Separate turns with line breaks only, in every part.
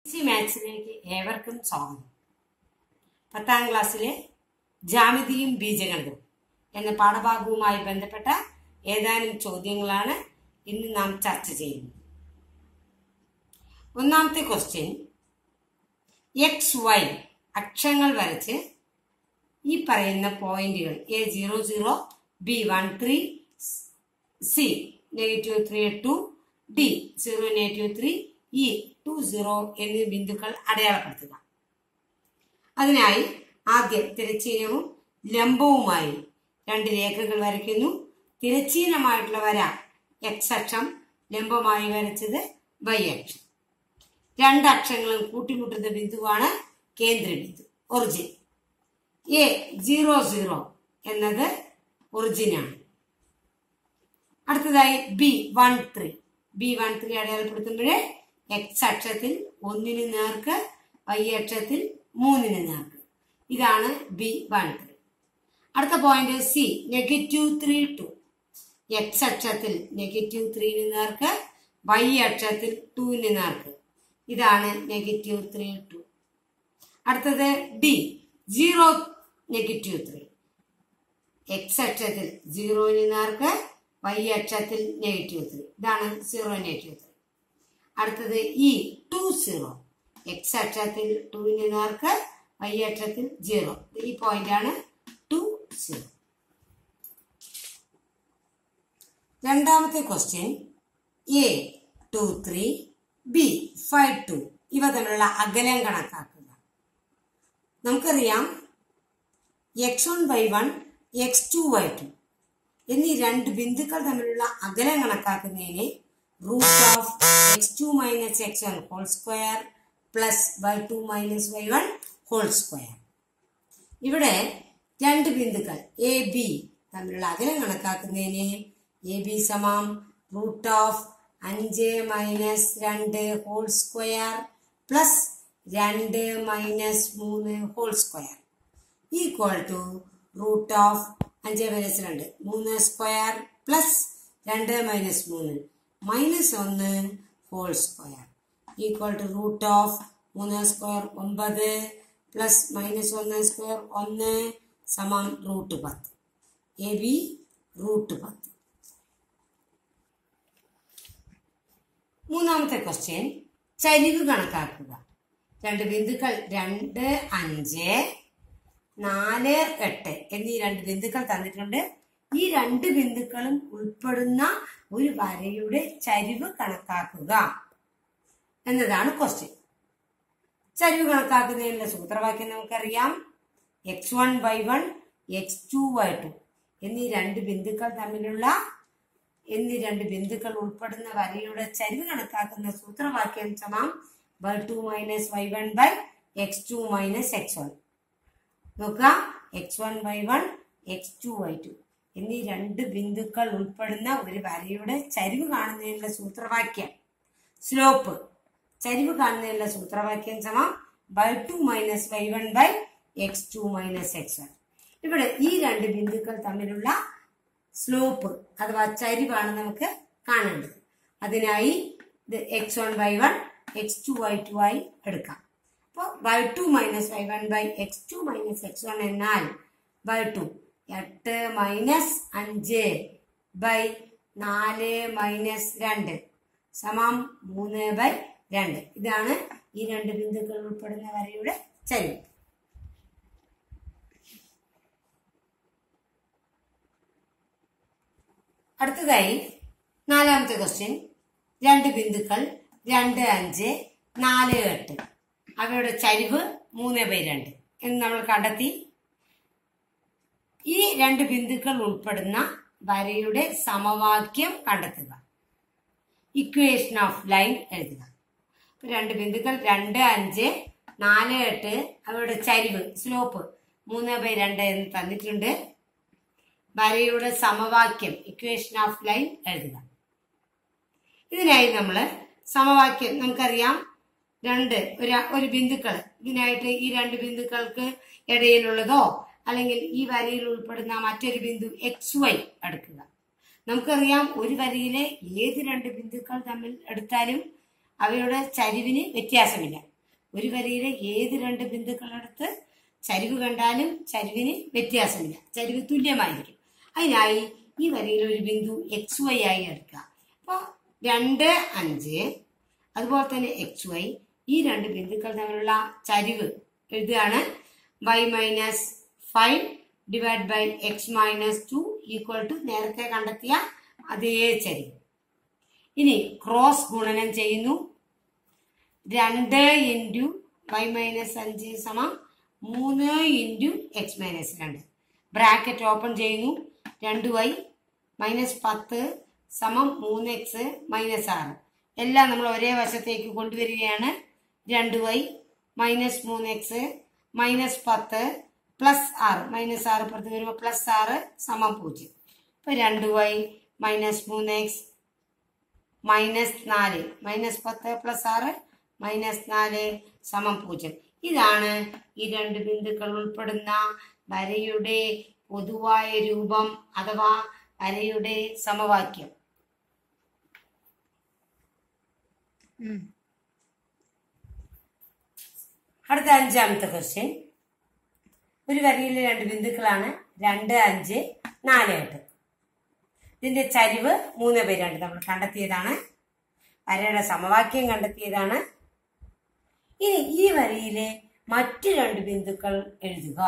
C മാത്സിലേക്ക് ഏവർക്കും സ്വാഗതം പത്താം ക്ലാസ്സിലെ ജാമിതിയും ബീജഗണിതവും എന്ന പാഠഭാഗവുമായി ബന്ധപ്പെട്ട ഏതാനും ചോദ്യങ്ങളാണ് ഇന്ന് നാം ചർച്ച ചെയ്യുന്നത് ഒന്നാമത്തെ ക്വസ്റ്റ്യൻ എക്സ് വൈ അക്ഷങ്ങൾ വരച്ച് ഈ പറയുന്ന പോയിന്റുകൾ A zero zero B one three C negative three two D zero negative three E two zero എന്നീ ബിന്ദുക്കൾ അടയാളപ്പെടുത്തുക അതിനായി ആദ്യം തിരച്ചീനവും ലംബവുമായി രണ്ട് രേഖകൾ വരയ്ക്കുന്നു തിരച്ചീനമായിട്ടുള്ള വര എക്സ് അക്ഷം ലംബമായി വരച്ചത് വൈ അക്ഷം രണ്ട് അക്ഷങ്ങളും കൂട്ടിമുട്ടുന്ന ബിന്ദുവാണ് കേന്ദ്രബിന്ദു ഒറിജിൻ എ സീറോ സീറോ എന്നത് ഒറിജിനാണ് അടുത്തതായി B one three B one three അടയാളപ്പെടുത്തുമ്പോൾ എക്സ് അക്ഷത്തിൽ ഒന്നിന് നേർക്ക് വൈ അക്ഷത്തിൽ മൂന്നിന് നേർക്ക് ഇതാണ് ബി വൺ ത്രീ അടുത്ത point C negative three two X അക്ഷത്തിൽ നെഗറ്റീവ് ത്രീന് നേർക്ക് വൈ അക്ഷത്തിൽ ടുവിന് നേർക്ക് ഇതാണ് നെഗറ്റീവ് ത്രീ ടു അടുത്തത് D zero negative three X അക്ഷത്തിൽ സീറോയിന് നേർക്ക് വൈ അക്ഷത്തിൽ നെഗറ്റീവ് ത്രീ ഇതാണ് സീറോ നെഗറ്റീവ് ത്രീ അടുത്തത് ഇ ടു സീറോ എക്സ് അക്ഷത്തിൽ ടുവിന് നേർക്ക് വൈ അക്ഷത്തിൽ സീറോ ഈ പോയിന്റ് ആണ് ടു സീറോ രണ്ടാമത്തെ question A two three B five two ഇവ തമ്മിലുള്ള അകലം കണക്കാക്കുക നമുക്കറിയാം X one Y one X two Y two എന്നീ രണ്ട് ബിന്ദുക്കൾ തമ്മിലുള്ള അകലം കണക്കാക്കുന്നതിന് root of X two minus X one whole square plus Y two minus Y one whole square ഇവിടെ രണ്ട് ബിന്ദുക്കൾ എ ബി തമ്മിലുള്ള അകലം കണക്കാക്കുന്നതിന് എ ബി സമം റൂട്ട് ഓഫ് അഞ്ച് മൈനസ് രണ്ട് ഹോൾ സ്ക്വയർ പ്ലസ് രണ്ട് മൈനസ് മൂന്ന് whole square equal to root of അഞ്ച് മൈനസ് രണ്ട് മൂന്ന് സ്ക്വയർ പ്ലസ് രണ്ട് മൈനസ് മൂന്ന് മൈനസ് ഒന്ന് whole square equal to root of മൂന്ന് സ്ക്വയർ ഒമ്പത് പ്ലസ് മൈനസ് ഒന്ന് സ്ക്വയർ ഒന്ന് സമം റൂട്ട് പത്ത് എ ബി റൂട്ട് പത്ത് മൂന്നാമത്തെ ക്വസ്റ്റ്യൻ ചരിവ് കണക്കാക്കുക രണ്ട് ബിന്ദുക്കൾ രണ്ട് അഞ്ച് നാല് എട്ട് എന്നീ രണ്ട് ബിന്ദുക്കൾ തന്നിട്ടുണ്ട് ഈ രണ്ട് ബിന്ദുക്കളും ഉൾപ്പെടുന്ന ഒരു വരയുടെ ചരിവ് കണക്കാക്കുക എന്നതാണ് ക്വസ്റ്റ്യൻ ചരിവ് കണക്കാക്കുന്നതിനുള്ള സൂത്രവാക്യം നമുക്കറിയാം X one Y one X two Y two എന്നീ രണ്ട് ബിന്ദുക്കൾ തമ്മിലുള്ള എന്നീ രണ്ട് ബിന്ദുക്കൾ ഉൾപ്പെടുന്ന വരയുടെ ചരിവ് കണക്കാക്കുന്ന സൂത്രവാക്യം സമം Y two minus Y one by X two minus X one നോക്കുക X one Y one X two Y two എന്നീ രണ്ട് ബിന്ദുക്കൾ ഉൾപ്പെടുന്ന ഒരു വരയുടെ ചരിവ് കാണുന്നതിനുള്ള സൂത്രവാക്യം സ്ലോപ്പ് ചരിവ് കാണുന്നതിനുള്ള സൂത്രവാക്യം സമം Y two minus Y one by X two minus X one ഇവിടെ ഈ രണ്ട് ബിന്ദുക്കൾ തമ്മിലുള്ള സ്ലോപ്പ് അഥവാ ചരിവാണ് നമുക്ക് കാണേണ്ടത് അതിനായി ഇത് X one Y one X two Y two ആയി എടുക്കാം അപ്പോൾ Y two minus Y one by X two minus X one എന്നാൽ വൈ ടു എട്ട് മൈനസ് അഞ്ച് ബൈ നാല് മൈനസ് രണ്ട് സമം മൂന്ന് ബൈ രണ്ട് ഇതാണ് ഈ രണ്ട് ബിന്ദുക്കൾ ഉൾപ്പെടുന്ന വരയുടെ ചരിവ് അടുത്തതായി നാലാമത്തെ ക്വസ്റ്റ്യൻ രണ്ട് ബിന്ദുക്കൾ രണ്ട് അഞ്ച് നാല് എട്ട് അവയുടെ ചരിവ് മൂന്ന് ബൈ രണ്ട് എന്ന് നമ്മൾ കണ്ടെത്തി ഈ രണ്ട് ബിന്ദുക്കൾ ഉൾപ്പെടുന്ന വരയുടെ സമവാക്യം കണ്ടെത്തുക ഇക്വേഷൻ ഓഫ് ലൈൻ എഴുതുക രണ്ട് ബിന്ദുക്കൾ രണ്ട് അഞ്ച് നാല് എട്ട് അവയുടെ ചരിവ് സ്ലോപ്പ് മൂന്ന് ബൈ രണ്ട് എന്ന് തന്നിട്ടുണ്ട് വരയുടെ സമവാക്യം ഇക്വേഷൻ ഓഫ് ലൈൻ എഴുതുക ഇതിനായി നമ്മൾ സമവാക്യം നമുക്കറിയാം രണ്ട് ഒരു ഒരു ബിന്ദുക്കൾ ഇതിനായിട്ട് ഈ രണ്ട് ബിന്ദുക്കൾക്ക് ഇടയിലുള്ളതോ അല്ലെങ്കിൽ ഈ വരയിൽ ഉൾപ്പെടുന്ന മറ്റൊരു ബിന്ദു എക്സ് വൈ എടുക്കുക നമുക്കറിയാം ഒരു വരയിലെ ഏത് രണ്ട് ബിന്ദുക്കൾ തമ്മിൽ എടുത്താലും അവയുടെ ചരിവിന് വ്യത്യാസമില്ല ഒരു വരിയിലെ ഏത് രണ്ട് ബിന്ദുക്കളെടുത്ത് ചരിവ് കണ്ടാലും ചരിവിന് വ്യത്യാസമില്ല ചരിവ് തുല്യമായിരിക്കും അതിനായി ഈ വരിയിൽ ഒരു ബിന്ദു എക്സ് വൈ ആയി എടുക്കുക അപ്പോൾ രണ്ട് അഞ്ച് അതുപോലെ തന്നെ എക്സ് വൈ ഈ രണ്ട് ബിന്ദുക്കൾ തമ്മിലുള്ള ചരിവ് എഴുതുകയാണ് Y minus five divide by X minus two equal to നേരത്തെ കണ്ടെത്തിയ അതേ ചരിവ് ഇനി ക്രോസ് ഗുണനം ചെയ്യുന്നു രണ്ട് ഇൻറ്റു വൈ മൈനസ് അഞ്ച് സമം മൂന്ന് ഇൻറ്റു എക്സ് മൈനസ് രണ്ട് ബ്രാക്കറ്റ് ഓപ്പൺ ചെയ്യുന്നു രണ്ട് വൈ മൈനസ് പത്ത് സമം മൂന്ന് എക്സ് മൈനസ് ആറ് എല്ലാം നമ്മൾ ഒരേ വശത്തേക്ക് കൊണ്ടുവരികയാണ് രണ്ട് വൈ മൈനസ് മൂന്ന് എക്സ് മൈനസ് പത്ത് പ്ലസ് ആറ് മൈനസ് ആറ് പുറത്ത് വരുമ്പോൾ പ്ലസ് ആറ് സമം പൂജ്യം ഇപ്പം രണ്ട് വൈ മൈനസ് മൂന്ന് എക്സ് മൈനസ് നാല് മൈനസ് പത്ത് പ്ലസ് ആറ് മൈനസ് നാല് സമം പൂജ്യം ഇതാണ് ഈ രണ്ട് ബിന്ദുക്കൾ ഉൾപ്പെടുന്ന വരയുടെ പൊതുവായ രൂപം അഥവാ വരയുടെ സമവാക്യം അടുത്ത അഞ്ചാമത്തെ ക്വസ്റ്റ്യൻ ഒരു വരിയിലെ രണ്ട് ബിന്ദുക്കളാണ് രണ്ട് അഞ്ച് നാല് എട്ട് ഇതിന്റെ ചരിവ് മൂന്ന് ബൈ രണ്ട് നമ്മൾ കണ്ടെത്തിയതാണ് വരയുടെ സമവാക്യം കണ്ടെത്തിയതാണ് ഇനി ഈ വരിയിലെ മറ്റു രണ്ട് ബിന്ദുക്കൾ എഴുതുക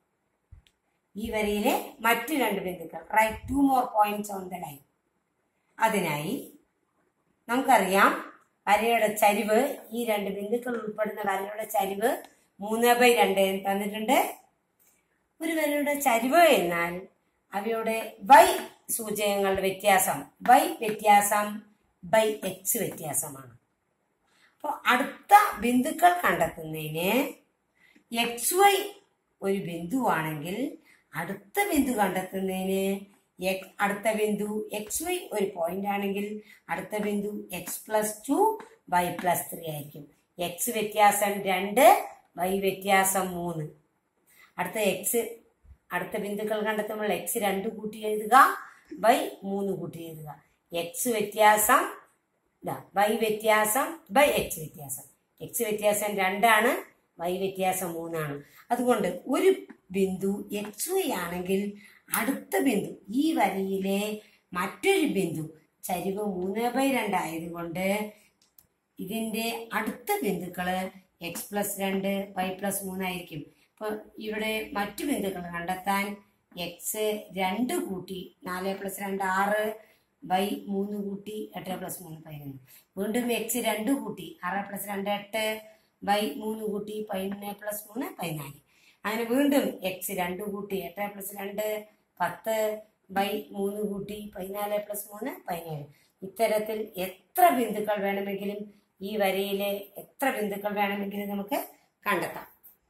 ഈ വരിയിലെ മറ്റു രണ്ട് ബിന്ദുക്കൾ write two more points on the line അതിനായി നമുക്കറിയാം വരയുടെ ചരിവ് ഈ രണ്ട് ബിന്ദുക്കൾ ഉൾപ്പെടുന്ന വരയുടെ ചരിവ് മൂന്ന് ബൈ രണ്ട് എന്ന് തന്നിട്ടുണ്ട് ഒരു വരയുടെ ചരിവ് എന്നാൽ അവയുടെ വൈ സൂചകങ്ങളുടെ വ്യത്യാസം വൈ വ്യത്യാസം ബൈ എക്സ് വ്യത്യാസമാണ് അപ്പോൾ അടുത്ത ബിന്ദുക്കൾ കണ്ടെത്തുന്നതിന് എക്സ് വൈ ഒരു ബിന്ദുവാണെങ്കിൽ അടുത്ത ബിന്ദു കണ്ടെത്തുന്നതിന് എക്- അടുത്ത ബിന്ദു എക്സ് വൈ ഒരു പോയിന്റ് ആണെങ്കിൽ അടുത്ത ബിന്ദു X plus two Y plus three ആയിരിക്കും എക്സ് വ്യത്യാസം രണ്ട് വൈ വ്യത്യാസം മൂന്ന് അടുത്ത എക്സ് അടുത്ത ബിന്ദുക്കൾ കണ്ടെത്തുമ്പോൾ എക്സ് രണ്ട് കൂട്ടി എഴുതുക വൈ മൂന്ന് കൂട്ടി എഴുതുക എക്സ് വ്യത്യാസം ഇതാ വൈ വ്യത്യാസം ബൈ എക്സ് വ്യത്യാസം എക്സ് വ്യത്യാസം രണ്ടാണ് വൈ വ്യത്യാസം മൂന്നാണ് അതുകൊണ്ട് ഒരു ബിന്ദു എക്സ് വൈ ആണെങ്കിൽ അടുത്ത ബിന്ദു ഈ വരിയിലെ മറ്റൊരു ബിന്ദു ചരിവ് മൂന്ന് ബൈ രണ്ടായതുകൊണ്ട് ഇതിന്റെ അടുത്ത ബിന്ദുക്കള് എക്സ് പ്ലസ് രണ്ട് വൈ പ്ലസ് മൂന്നായിരിക്കും അപ്പോൾ ഇവിടെ മറ്റു ബിന്ദുക്കൾ കണ്ടെത്താൻ എക്സ് രണ്ട് കൂട്ടി നാല് പ്ലസ് രണ്ട് ആറ് വൈ മൂന്ന് കൂട്ടി എട്ട് പ്ലസ് മൂന്ന് പതിനൊന്ന് വീണ്ടും എക്സ് രണ്ട് കൂട്ടി ആറ് പ്ലസ് രണ്ട് എട്ട് വൈ മൂന്ന് കൂട്ടി പതിനൊന്ന് പ്ലസ് മൂന്ന് പതിനാല് അങ്ങനെ വീണ്ടും എക്സ് രണ്ട് കൂട്ടി എട്ട് പ്ലസ് രണ്ട് പത്ത് ബൈ മൂന്ന് കൂട്ടി പതിനാല് പ്ലസ് മൂന്ന് പതിനേഴ് ഇത്തരത്തിൽ എത്ര ബിന്ദുക്കൾ വേണമെങ്കിലും ഈ വരയിലെ എത്ര ബിന്ദുക്കൾ വേണമെങ്കിലും നമുക്ക് കണ്ടെത്താം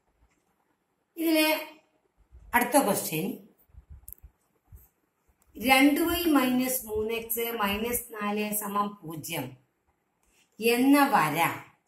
ഇതിലെ അടുത്ത ക്വസ്റ്റ്യൻ രണ്ട് വൈ മൈനസ് മൂന്ന് എക്സ് മൈനസ് നാല് സമം പൂജ്യം എന്ന വര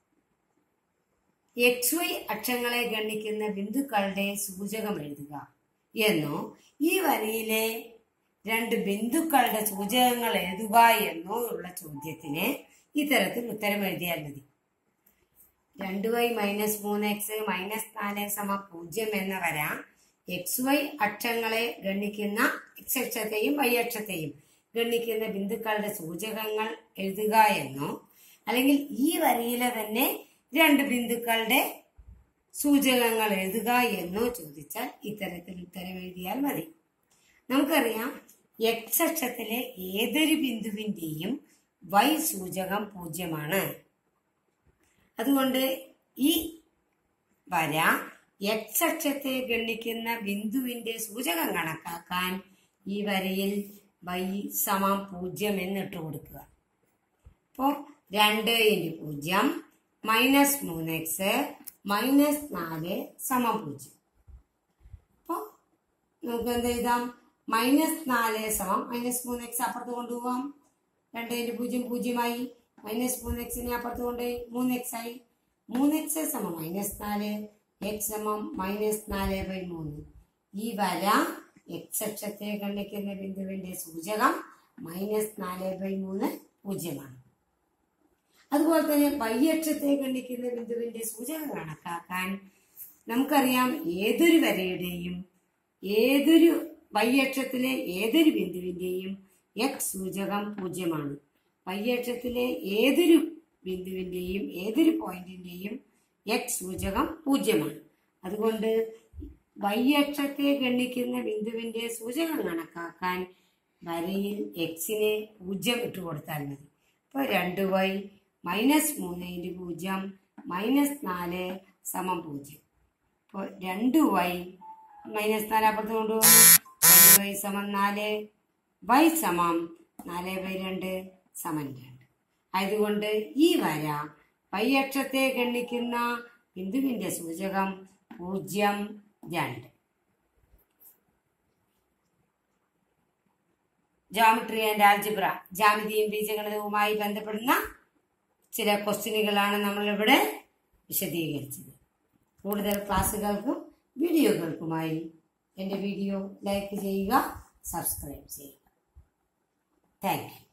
എക്സ് വൈ അക്ഷങ്ങളെ ഗണിക്കുന്ന ബിന്ദുക്കളുടെ സൂചകം എഴുതുക എന്നോ ഈ വരിയിലെ രണ്ട് ബിന്ദുക്കളുടെ സൂചകങ്ങൾ എഴുതുക എന്നോ ഉള്ള ചോദ്യത്തിന് ഇത്തരത്തിൽ ഉത്തരം എഴുതിയാൽ മതി രണ്ട് വൈ മൈനസ് മൂന്ന് എക്സ് മൈനസ് നാല് സമ പൂജ്യം എന്ന വര എക്സ് വൈ അക്ഷങ്ങളെ ഗണിക്കുന്ന എക്സ് അക്ഷത്തെയും വൈ അക്ഷത്തെയും ഗണിക്കുന്ന ബിന്ദുക്കളുടെ സൂചകങ്ങൾ എഴുതുക എന്നോ അല്ലെങ്കിൽ ഈ വരിയിലെ തന്നെ രണ്ട് ബിന്ദുക്കളുടെ സൂചകങ്ങൾ എഴുതുക എന്നോ ചോദിച്ചാൽ ഇത്തരത്തിൽ ഉത്തരം എഴുതിയാൽ മതി നമുക്കറിയാം എക്സ് അക്ഷത്തിലെ ഏതൊരു ബിന്ദുവിന്റെയും വൈ സൂചകം പൂജ്യമാണ് അതുകൊണ്ട് ഈ വര എക്സ് അക്ഷത്തെ ഗണിക്കുന്ന ബിന്ദുവിന്റെ സൂചകം കണക്കാക്കാൻ ഈ വരയിൽ വൈ സമം പൂജ്യം എന്നിട്ട് കൊടുക്കുക അപ്പോൾ രണ്ട് ഇൻറ്റു പൂജ്യം മൈനസ് മൂന്ന് എക്സ് മൈനസ് നാല് സമം പൂജ്യം അപ്പോൾ നമുക്ക് എന്ത് എഴുതാം മൈനസ് നാല് സമം മൈനസ് മൂന്ന് എക്സ് അപ്പുറത്ത് കൊണ്ടുപോകാം രണ്ട് ഇൻറ്റു പൂജ്യം പൂജ്യമായി മൈനസ് മൂന്ന് എക്സിനെ അപ്പുറത്ത് കൊണ്ടുപോയി മൂന്ന് എക്സ് ആയി മൂന്ന് എക്സ് സമം മൈനസ് നാല് എക്സ് സമം മൈനസ് നാല് ബൈ മൂന്ന് ഈ വര എക്സ് അക്ഷത്തെ കണ്ടിക്കുന്ന ബിന്ദുവിന്റെ സൂചകം മൈനസ് നാല് ബൈ മൂന്ന് പൂജ്യമാണ് അതുപോലെ തന്നെ വൈയക്ഷത്തെ ഖണ്ഡിക്കുന്ന ബിന്ദുവിന്റെ സൂചകം കണക്കാക്കാൻ നമുക്കറിയാം ഏതൊരു വരയുടെയും ഏതൊരു വൈയക്ഷത്തിലെ ഏതൊരു ബിന്ദുവിന്റെയും എക്സ് സൂചകം പൂജ്യമാണ് വൈയക്ഷത്തിലെ ഏതൊരു ബിന്ദുവിന്റെയും ഏതൊരു പോയിന്റിന്റെയും എക്സ് സൂചകം പൂജ്യമാണ് അതുകൊണ്ട് വൈയക്ഷത്തെ ഗണ്ണിക്കുന്ന ബിന്ദുവിന്റെ സൂചകം കണക്കാക്കാൻ വരയിൽ എക്സിന് പൂജ്യം ഇട്ട് കൊടുത്താൽ മതി ഇപ്പോൾ രണ്ട് വൈ മൈനസ് മൂന്ന് ഇൻറ്റു പൂജ്യം മൈനസ് നാല് സമം പൂജ്യം ഇപ്പോൾ രണ്ട് വൈ മൈനസ് നാല് അപ്പുറത്ത് കൊണ്ടുപോകും രണ്ട് വൈ സമം നാല് വൈ സമം നാല് ബൈ രണ്ട് സമം രണ്ട് ആയതുകൊണ്ട് ഈ വര വൈ അക്ഷത്തെ ഗണ്ണിക്കുന്ന ബിന്ദുവിന്റെ സൂചകം പൂജ്യം രണ്ട് ജോമെട്രി ആൻഡ് ആൽജിബ്ര ജാമിതിയും ബീജഗണിതവുമായി ബന്ധപ്പെടുന്ന ചില ക്വസ്റ്റ്യനുകളാണ് നമ്മളിവിടെ വിശദീകരിച്ചത് കൂടുതൽ ക്ലാസ്സുകൾക്കും വീഡിയോകൾക്കുമായി എൻ്റെ വീഡിയോ ലൈക്ക് ചെയ്യുക സബ്സ്ക്രൈബ് ചെയ്യുക താങ്ക് യു